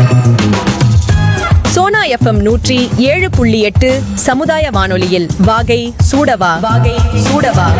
Sona FM நூற்றி ஏழு புள்ளி எட்டு சமுதாய வானொலியில் வாகை சூடவா வாகை சூடவா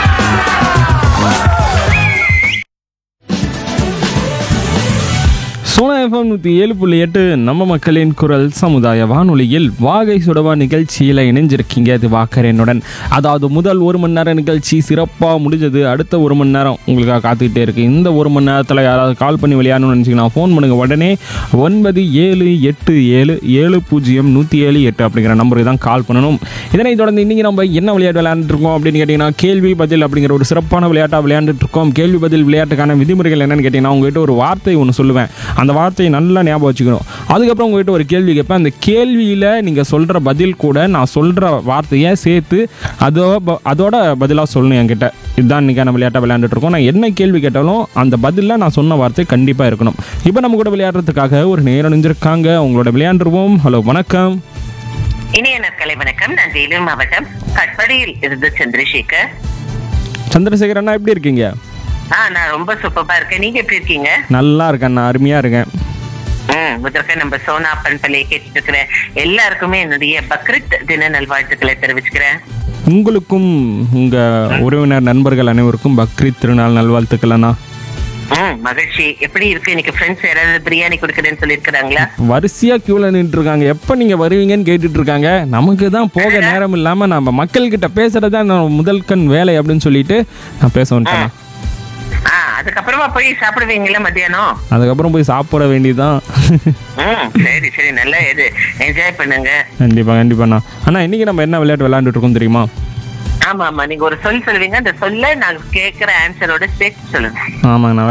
சோனா எஃப்எம் நூற்றி ஏழு புள்ளி எட்டு நம்ம மக்களின் குரல் சமுதாய வானொலியில் வாகை சுடவா நிகழ்ச்சியில் இணைஞ்சிருக்கீங்க இது வாக்கரனுடன் அதாவது முதல் ஒரு மணி நேரம் நிகழ்ச்சி சிறப்பாக முடிஞ்சது அடுத்த ஒரு மணி நேரம் உங்களுக்காக காத்துக்கிட்டே இருக்கு இந்த ஒரு மணி நேரத்தில் யாராவது கால் பண்ணி விளையாடணும்னு நினச்சிங்கன்னா ஃபோன் பண்ணுங்க உடனே ஒன்பது ஏழு எட்டு ஏழு ஏழு பூஜ்ஜியம் நூற்றி ஏழு எட்டு அப்படிங்கிற நம்பருக்கு தான் கால் பண்ணணும் இதனை தொடர்ந்து இன்றைக்கி நம்ம என்ன விளையாட்டு விளையாண்டுட்டு இருக்கோம் அப்படின்னு கேட்டிங்கன்னா கேள்வி பதில் அப்படிங்கிற ஒரு சிறப்பான விளையாட்டாக விளையாண்டுட்டு இருக்கோம் கேள்வி பதில் விளையாட்டுக்கான விதிமுறைகள் என்னன்னு கேட்டிங்கன்னா உங்ககிட்ட ஒரு வார்த்தை ஒன்று சொல்லுவேன் அந்த வார்த்தையை நல்லா ஞாபகம் வச்சுக்கணும் அதுக்கப்புறம் உங்ககிட்ட ஒரு கேள்வி கேட்பேன் அந்த கேள்வியில் நீங்கள் சொல்கிற பதில் கூட நான் சொல்கிற வார்த்தையை சேர்த்து அதோ ப- அதோட பதிலாக சொல்லணும் என்கிட்ட இதுதான் இன்றைக்கான விளையாட்டை விளையாண்டுட்டு இருக்கோம் நான் என்ன கேள்வி கேட்டாலும் அந்த பதிலில் நான் சொன்ன வார்த்தை கண்டிப்பாக இருக்கணும் இப்போ நம்ம கூட விளையாடுறதுக்காக ஒரு நேரம் நினைஞ்சிருக்காங்க உங்களோட விளையாண்டுருவோம் ஹலோ வணக்கம் இனிய நற்கலை வணக்கம் நான் வேலூர் மாவட்டம் கட்படியில் இருந்து சந்திரசேகர் சந்திரசேகர் அண்ணா எப்படி இருக்கீங்க ஆ நான் ரொம்ப சூப்பரா இருக்கேன் நீங்க எப்படி இருக்கீங்க நல்லா இருக்கேன் நான் அருமையாக இருக்கேன் ம் முதற்க நம்ம சோனா பண்பலையை கேட்டுட்டு இருக்கிற எல்லாருக்குமே என்னுடைய பக்ரித் தின நல்வாழ்த்துக்களை தெரிவிச்சுக்கிறேன் உங்களுக்கும் உங்கள் உறவினர் நண்பர்கள் அனைவருக்கும் பக்ரீத் திருநாள் நல்வாழ்த்துக்கள் அண்ணா ம் மகிழ்ச்சி எப்படி இருக்கு இன்னைக்கு ஃப்ரெண்ட்ஸ் யாராவது பிரியாணி கொடுக்குறேன்னு சொல்லியிருக்கிறாங்களா வரிசையா கியூல நின்று இருக்காங்க எப்ப நீங்க வருவீங்கன்னு கேட்டுட்டு இருக்காங்க நமக்கு தான் போக நேரம் இல்லாம நம்ம மக்கள் கிட்ட பேசுறதா நான் முதல் கண் வேலை அப்படின்னு சொல்லிட்டு நான் பேச வந்துட்டேன் ஆ அதுக்கப்புறமா போய் சாப்பிடுவீங்களா மத்தியானம் அதுக்கப்புறம் போய் சாப்பிட வேண்டியதுதான் ம் சரி சரி நல்லா இது என்ஜாய் பண்ணுங்க கண்டிப்பா கண்டிப்பாண்ணா அண்ணா இன்னைக்கு நம்ம என்ன விளையாட்டு விளையாண்டுட்டு இருக்கோம் தெரியுமா ஆமா ஆமா நீங்க ஒரு சொல் சொல்லுவீங்க அந்த சொல்ல நான் கேட்கிற ஆன்சரோட சேர்த்து சொல்லுங்க ஆமாங்கண்ணா